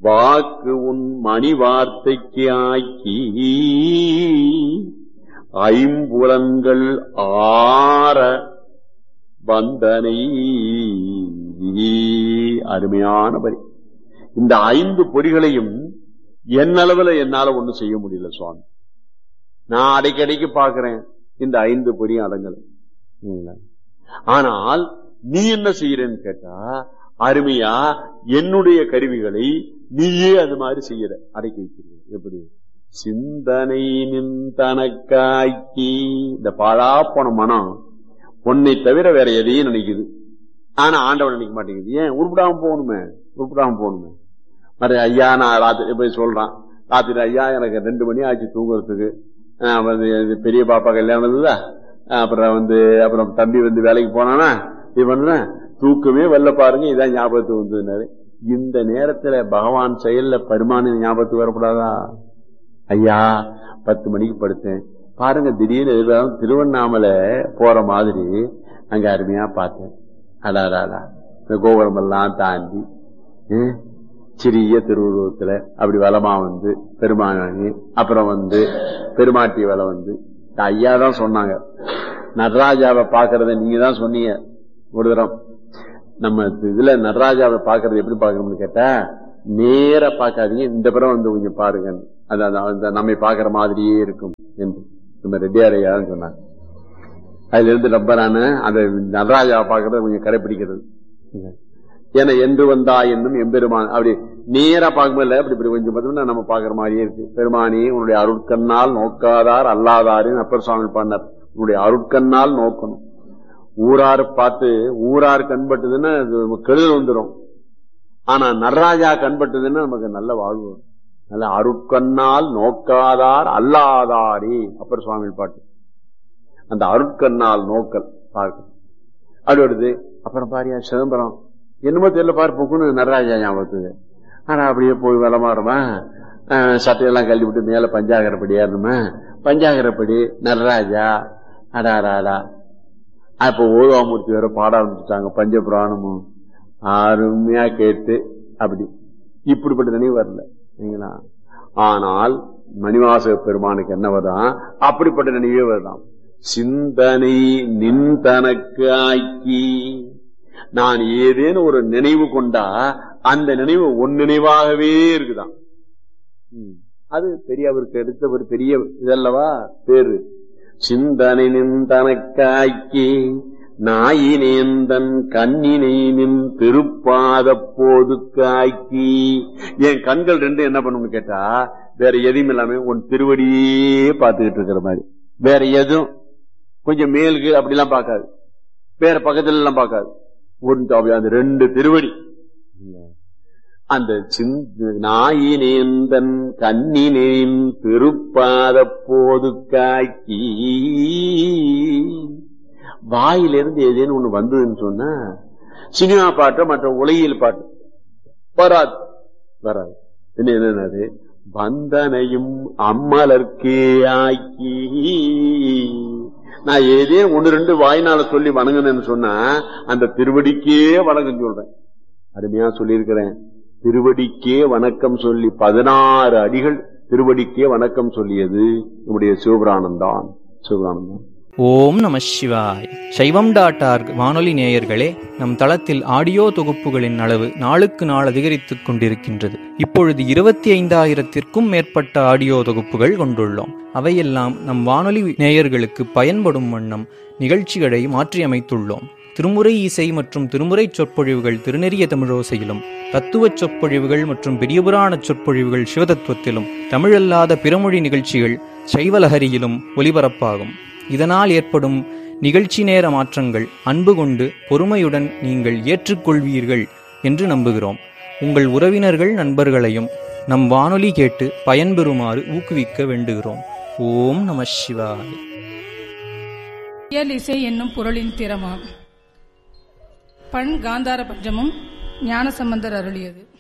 வாக்கு உன் மணி வார்த்தைக்கு ஆக்கி ஐம்புலன்கள் ஆற வந்தனை அருமையான வரி இந்த ஐந்து பொறிகளையும் என்னளவுல என்னால ஒண்ணும் செய்ய முடியல சுவாமி நான் அடைக்கடைக்கு பாக்குறேன் இந்த ஐந்து பொறியும் அடங்கல சரிங்களா? ஆனால் நீ என்ன செய்யறன்னு கேட்டா அருமையா என்னுடைய கருவிகளை நீயே அது மாதிரி செய்யற அடக்கி வைக்கிறது எப்படி சிந்தனை நின் தனக்காக்கி இந்த பாழா போன மனம் உன்னை தவிர வேற எதையும் நினைக்குது ஆனா ஆண்டவன் நினைக்க மாட்டேங்குது ஏன் உருப்பிடாம போகணுமே உருப்பிடாம போகணுமே மறு ஐயா நான் ராத்திரி போய் சொல்றான் ராத்திரி ஐயா எனக்கு ரெண்டு மணி ஆச்சு தூங்குறதுக்கு ஆஹ் வந்து இது பெரிய பாப்பா கல்யாணம் இருந்ததா அப்புறம் வந்து அப்புறம் தம்பி வந்து வேலைக்கு போனானா இது பண்ணுறேன் தூக்கமே வெள்ள பாருங்க இதான் ஞாபகத்துக்கு வந்ததுனாரு இந்த நேரத்துல பகவான் செயல்ல பெருமான ஞாபகத்துக்கு வரக்கூடாதா ஐயா பத்து மணிக்கு படுத்தேன் பாருங்க திடீர்னு எதிர்பார்த்து திருவண்ணாமலை போற மாதிரி அங்க அருமையா பார்த்தேன் அடாடாடா இந்த கோபுரம் எல்லாம் தாண்டி ஹம், சிறிய திருவுருவத்துல அப்படி வலமா வந்து பெருமானி அப்புறம் வந்து பெருமாட்டி வலை வந்து இந்த ஐயா தான் சொன்னாங்க நடராஜாவை பாக்குறத நீங்க தான் சொன்னீங்க ஒரு தரம் நம்ம இதுல நடராஜாவை பாக்குறது எப்படி பாக்கணும்னு கேட்டா நேரா பார்க்காதீங்க இந்த புறம் வந்து கொஞ்சம் பாருங்க அது அது- அந்த நம்மை பாக்குற மாதிரியே இருக்கும் என்று நம்ம ரெட்டியாரையான்னு சொன்னாங்க அதுல இருந்து ரொம்ப நானு அந்த நடராஜாவை பாக்குறத கொஞ்சம் கடைபிடிக்கிறது ஏன்னா என்று வந்தா என்னும் எம்பெருமான் அப்படி நேரா பார்க்கும்போது அப்படி இப்படி கொஞ்சம் பார்த்தோம்னா நம்ம பாக்குற மாதிரியே இருக்கு பெருமானி உன்னுடைய அருட்கண்ணால் நோக்காதார் அல்லாதாருன்னு அப்பர் சுவாமி பண்ணார் உன்னுடைய அருட்கண்ணால் நோக்கணும் ஊரார் பார்த்து ஊரார் கண்பட்டதுன்னா அது கெடுதல் வந்துடும் ஆனா நடராஜா கண்பட்டதுன்னா நமக்கு நல்ல வாழ்வு வரும். நல்ல அருட்கண்ணால் நோக்காதார் அல்லாதாரே அப்பர் சுவாமி பாட்டு அந்த அருட்கண்ணால் நோக்கல் பார்க்க அப்படி வருது அப்புறம் பாரியா சிதம்பரம் என்னமோ தெரியல பாரு பொக்குன்னு நடராஜா ஞாபகத்துக்கு ஆனா அப்படியே போய் விளமாறுமா சட்டையெல்லாம் கழட்டி விட்டு மேல பஞ்சாகரப்படி ஏறணுமா பஞ்சாகரப்படி நடராஜா அடாடாடா அப்ப ஓதுவாமூர்த்தி வேற பாட ஆரம்பிச்சுட்டாங்க பஞ்சபுராணமும் அருமையா கேட்டு அப்படி இப்படிப்பட்ட நினைவு வரல சரிங்களா ஆனால் மணிவாசக பெருமானுக்கு என்ன வருதான் அப்படிப்பட்ட நினைவே வருதாம் சிந்தனை நின் தனக்கு ஆக்கி நான் ஏதேனும் ஒரு நினைவு கொண்டா அந்த நினைவு ஒன் நினைவாகவே இருக்குதாம் ம். அது பெரியவருக்கு எடுத்த ஒரு பெரிய இதல்லவா பேரு சிந்தனை நின் தனக்காக்கி நாயினேந்தன் கண்ணினை நின் திருப்பாத போது காக்கி என் கண்கள் ரெண்டு என்ன பண்ணும்னு கேட்டா வேற எதையும் இல்லாம உன் திருவடியே பார்த்துக்கிட்டு இருக்கிற மாதிரி வேற எதுவும் கொஞ்சம் மேலுக்கு அப்படிலாம் பார்க்காது வேற பக்கத்துல எல்லாம் பார்க்காது ஒரு அப்படி அந்த ரெண்டு திருவடி அந்த சிந்த நாயினேந்தன் கண்ணினேன் திருப்பாத போது காக்கி வாயிலிருந்து ஏதேனும் ஒண்ணு வந்ததுன்னு சொன்னா சினிமா பாட்டு மற்ற உலகியல் பாட்டு வராது வராது என்ன என்னது வந்தனையும் அம்மலர்க்கே ஆக்கி நான் ஏதே ஒண்ணு ரெண்டு வாய்னால சொல்லி வணங்கினேன்னு சொன்னா அந்த திருவடிக்கே வணக்கம் சொல்றேன் அருமையா சொல்லியிருக்கிறேன் திருவடிக்கே வணக்கம் சொல்லி பதினாறு அடிகள் திருவடிக்கே வணக்கம் சொல்லியது நம்முடைய சிவபுராணம் சிவபுராணம் ஓம் நம சிவாய் சைவம் டாட் ஆர்க் வானொலி நேயர்களே நம் தளத்தில் ஆடியோ தொகுப்புகளின் அளவு நாளுக்கு நாள் அதிகரித்துக் கொண்டிருக்கின்றது இப்பொழுது இருபத்தி ஐந்தாயிரத்திற்கும் மேற்பட்ட ஆடியோ தொகுப்புகள் கொண்டுள்ளோம் அவையெல்லாம் நம் வானொலி நேயர்களுக்கு பயன்படும் வண்ணம் நிகழ்ச்சிகளை மாற்றியமைத்துள்ளோம் திருமுறை இசை மற்றும் திருமுறை சொற்பொழிவுகள் திருநெறிய தமிழோசையிலும் தத்துவச் சொற்பொழிவுகள் மற்றும் பெரியபுராண சொற்பொழிவுகள் சிவதத்துவத்திலும் தமிழல்லாத பிறமொழி நிகழ்ச்சிகள் சைவலஹரியிலும் ஒலிபரப்பாகும் இதனால் ஏற்படும் நிகழ்ச்சி நேர மாற்றங்கள் அன்பு கொண்டு பொறுமையுடன் நீங்கள் ஏற்றுக்கொள்வீர்கள் என்று நம்புகிறோம் உங்கள் உறவினர்கள் நண்பர்களையும் நம் வானொலி கேட்டு பயன்பெறுமாறு ஊக்குவிக்க வேண்டுகிறோம் ஓம் நம சிவாய் இயல் இசை என்னும் பொருளின் திறமாம் பண் காந்தார பஞ்சமும் ஞானசம்பந்தர் அருளியது